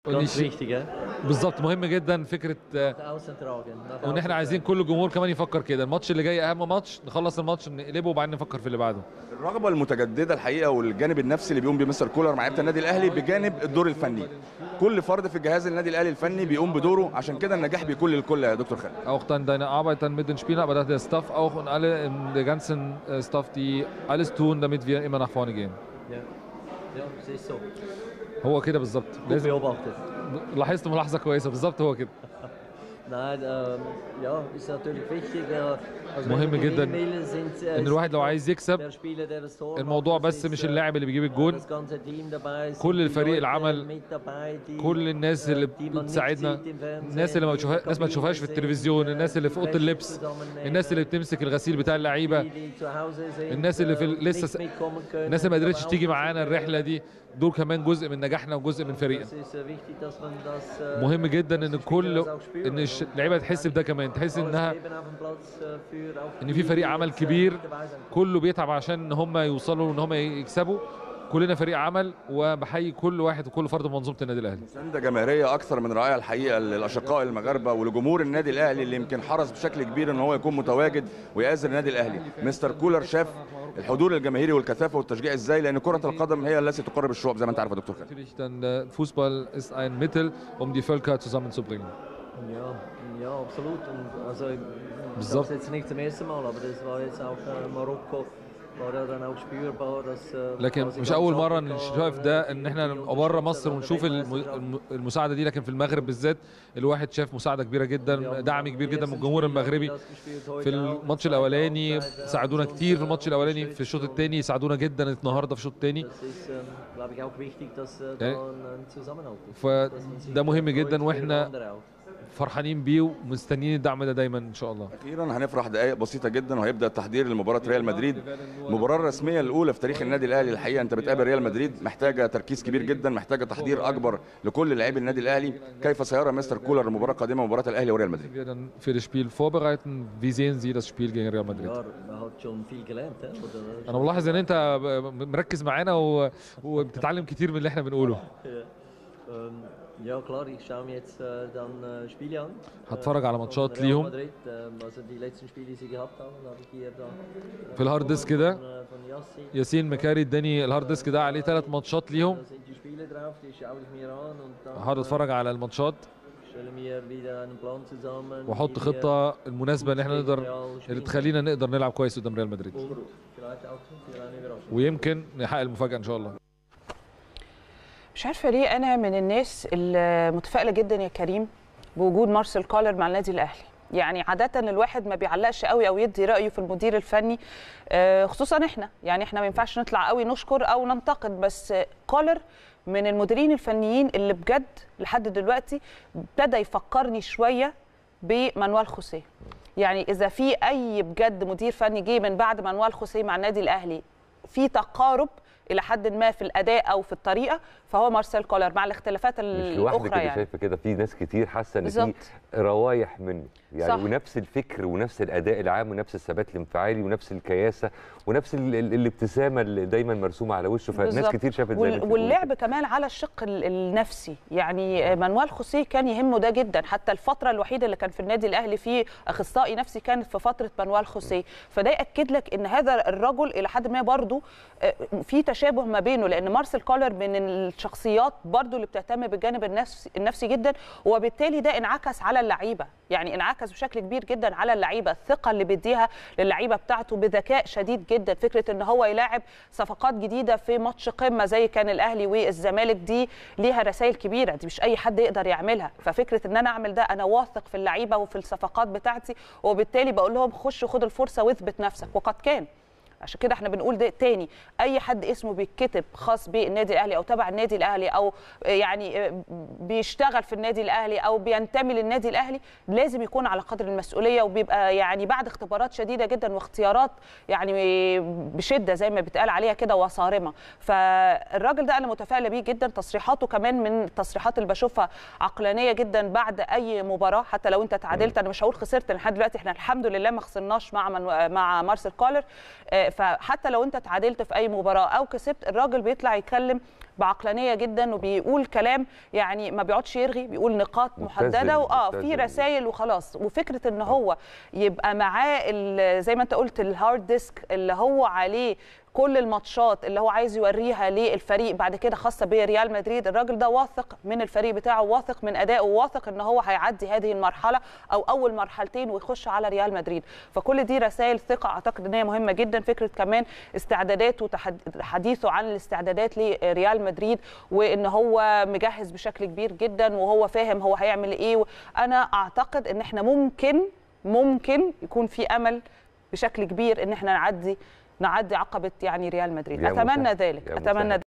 Ganz wichtig, ja. بالظبط مهم جدا فكره آه، Nach außen tragen. nach وان außen احنا عايزين tragen. كل الجمهور كمان يفكر كده الماتش اللي جاي اهم ماتش نخلص الماتش نقلبه وبعدين نفكر في اللي بعده الرغبه المتجدده الحقيقه والجانب النفسي اللي بيقوم بيه مستر كولر مع لعيبه النادي الاهلي بجانب الدور الفني كل فرد في الجهاز النادي الاهلي الفني بيقوم بدوره عشان كده النجاح بيكون للكل يا دكتور خالد auch dann deine Arbeit dann mit den Spielern, aber dass der Staff auch und alle, ähm, der ganzen äh, Staff, die alles tun, damit wir immer nach vorne gehen. Ja. ja, es ist so. هو كده بالظبط Gut لازم beobachtet. لاحظت ملاحظه كويسه بالظبط هو كده Nein, ähm, ja, ist natürlich wichtig. Äh, also مهم wenn wir جدا gewinnen will, sind, äh, ان ist الواحد لو der- عايز يكسب der Spieler, der das Tor الموضوع macht, بس das مش ist, اللاعب اللي بيجيب äh, الجون das ganze Team dabei, sind كل die الفريق Leute العمل mit dabei, die, كل الناس اللي äh, die man nicht بتساعدنا sieht im Fernsehen, الناس اللي ما die in بتشوفها der الناس ما Kabine تشوفهاش في sind, التلفزيون äh, الناس اللي في اوضه Wäsche اللبس zusammennehmen, الناس اللي بتمسك الغسيل بتاع اللعيبه die, die zu Hause sind, الناس اللي في äh, لسه nicht mitkommen können, الناس اللي ما قدرتش aber تيجي auch معانا sind, الرحله دي دول كمان جزء من نجاحنا وجزء من فريقنا Das ist, äh, wichtig, dass man das, äh, مهم جدا ان dass die كل Spieler das auch spüren. ان الش- اللعيبه تحس بده كمان تحس Alles انها geben auf dem Platz, äh, für auch ان die, في فريق die عمل jetzt, äh, كبير nicht dabei sein können. كله بيتعب عشان ان هم يوصلوا ان هم يكسبوا كلنا فريق عمل وبحيي كل واحد وكل فرد من منظومه النادي الاهلي مسانده جماهيريه اكثر من رائعه الحقيقه للاشقاء المغاربه ولجمهور النادي الاهلي اللي يمكن حرص بشكل كبير ان هو يكون متواجد ويآزر النادي الاهلي مستر كولر شاف الحضور الجماهيري والكثافه والتشجيع ازاي لان كره القدم هي التي تقرب الشعوب زي ما انت عارف يا دكتور خالد Natürlich dann äh, Fußball ist ein Mittel, um die Völker zusammenzubringen. Ja, ja, absolut. Und also, ich So. sage es jetzt nicht zum ersten Mal, aber das war jetzt auch äh, Marokko, war ja dann auch spürbar, dass. Äh, لكن quasi مش ganz اول مره Afrika, نشوف äh, ده die- ان احنا die نبقى بره unterstützen مصر an der ونشوف الم- Weltmeisterschaft. الم- المساعده دي لكن في المغرب بالذات الواحد شاف مساعده كبيره جدا دعم كبير جدا من الجمهور المغربي في الماتش الاولاني ساعدونا كتير في الماتش الاولاني في الشوط الثاني ساعدونا جدا النهارده في الشوط الثاني Das ist, ähm, glaube ich, auch wichtig, dass äh, Ja. da ein, ein Zusammenhalt ist. فده Dass man sich مهم freut جدا für واحنا andere auch. فرحانين بيه ومستنيين الدعم ده دايما ان شاء الله اخيرا هنفرح دقائق بسيطه جدا وهيبدا التحضير لمباراه ريال مدريد المباراه الرسميه الاولى في تاريخ النادي الاهلي الحقيقه انت بتقابل ريال مدريد محتاجه تركيز كبير جدا محتاجه تحضير اكبر لكل لاعبي النادي الاهلي كيف سيرى مستر كولر المباراه القادمه مباراه الاهلي وريال مدريد wir dann für das Spiel vorbereiten. Wie sehen Sie das Spiel gegen Real Madrid? Ja, man hat schon viel gelernt. Ja? Oder, انا ملاحظ ان انت ب- مركز معانا و... وبتتعلم كتير من اللي احنا بنقوله Ähm, ja klar, ich schaue mir jetzt äh, dann äh, Spiele an. هتفرج على von ماتشات Real ليهم Madrid, ähm, also die letzten Spiele, die sie gehabt haben, habe ich hier da. äh, في الهارد ديسك ده von, äh, von Yassi. ياسين مكاري اداني الهارد ديسك ده عليه ثلاث ماتشات ليهم Da sind die Spiele drauf, die schaue ich mir an und dann هقعد اتفرج على الماتشات äh, stelle mir wieder einen Plan zusammen. واحط wie wir خطه المناسبه ان احنا نقدر Real اللي spielen تخلينا نقدر نلعب كويس قدام ريال مدريد und vielleicht auch für eine Überraschung. ويمكن نحقق المفاجاه ان شاء الله مش عارفه ليه انا من الناس اللي متفائله جدا يا كريم بوجود مارسيل كولر مع النادي الاهلي يعني عادة الواحد ما بيعلقش قوي او يدي رأيه في المدير الفني آه، خصوصا احنا يعني احنا ما ينفعش نطلع قوي نشكر او ننتقد بس آه، كولر من المديرين الفنيين اللي بجد لحد دلوقتي ابتدى يفكرني شوية بمانويل خوسيه يعني اذا في اي بجد مدير فني جه من بعد مانويل خوسيه مع النادي الاهلي في تقارب الى حد ما في الاداء او في الطريقه فهو مارسيل كولر مع الاختلافات مش لوحدك الاخرى اللي يعني شايفه كده في ناس كتير حاسه ان في بالظبط. روايح منه يعني صح. ونفس الفكر ونفس الاداء العام ونفس الثبات الانفعالي ونفس الكياسه ونفس ال- ال- الابتسامه اللي دايما مرسومه على وشه فناس بالظبط. كتير شافت زي ما وال- انت بتقولي واللعب كمان على الشق ال- النفسي يعني مانويل خوسيه كان يهمه ده جدا حتى الفتره الوحيده اللي كان في النادي الاهلي فيه اخصائي نفسي كانت في فتره مانويل خوسيه فده ياكد لك ان هذا الرجل الى حد ما برضه آه، في تشابه ما بينه لان مارسيل كولر من الشخصيات برضه اللي بتهتم بالجانب النفسي النفسي جدا وبالتالي ده انعكس على اللعيبه يعني انعكس بشكل كبير جدا على اللعيبه الثقه اللي بيديها للعيبه بتاعته بذكاء شديد جدا فكره ان هو يلاعب صفقات جديده في ماتش قمه زي كان الاهلي والزمالك دي ليها رسائل كبيره دي مش اي حد يقدر يعملها ففكره ان انا اعمل ده انا واثق في اللعيبه وفي الصفقات بتاعتي وبالتالي بقول لهم خش خد الفرصه واثبت نفسك وقد كان عشان كده احنا بنقول ده تاني اي حد اسمه بيتكتب خاص بالنادي الاهلي او تبع النادي الاهلي او يعني بيشتغل في النادي الاهلي او بينتمي للنادي الاهلي لازم يكون على قدر المسؤوليه وبيبقى يعني بعد اختبارات شديده جدا واختيارات يعني بشده زي ما بيتقال عليها كده وصارمه فالراجل ده انا متفائله بيه جدا تصريحاته كمان من التصريحات اللي بشوفها عقلانيه جدا بعد اي مباراه حتى لو انت تعادلت انا مش هقول خسرت لحد دلوقتي احنا الحمد لله ما خسرناش مع من مع مارسيل كولر فحتى لو انت تعادلت في اي مباراه او كسبت الراجل بيطلع يتكلم بعقلانيه جدا وبيقول كلام يعني ما بيقعدش يرغي بيقول نقاط متزن، محدده واه في متزن. رسائل وخلاص وفكره ان هو يبقى معاه ال- زي ما انت قلت الهارد ديسك اللي هو عليه كل الماتشات اللي هو عايز يوريها للفريق بعد كده خاصه بريال مدريد الراجل ده واثق من الفريق بتاعه واثق من ادائه واثق ان هو هيعدي هذه المرحله او اول مرحلتين ويخش على ريال مدريد فكل دي رسائل ثقه اعتقد ان هي مهمه جدا فكره كمان استعداداته وحديثه عن الاستعدادات لريال مدريد وان هو مجهز بشكل كبير جدا وهو فاهم هو هيعمل ايه انا اعتقد ان احنا ممكن ممكن يكون في امل بشكل كبير ان احنا نعدي نعدي عقبه يعني ريال مدريد يا اتمنى مسهل. ذلك يا اتمنى مسهل.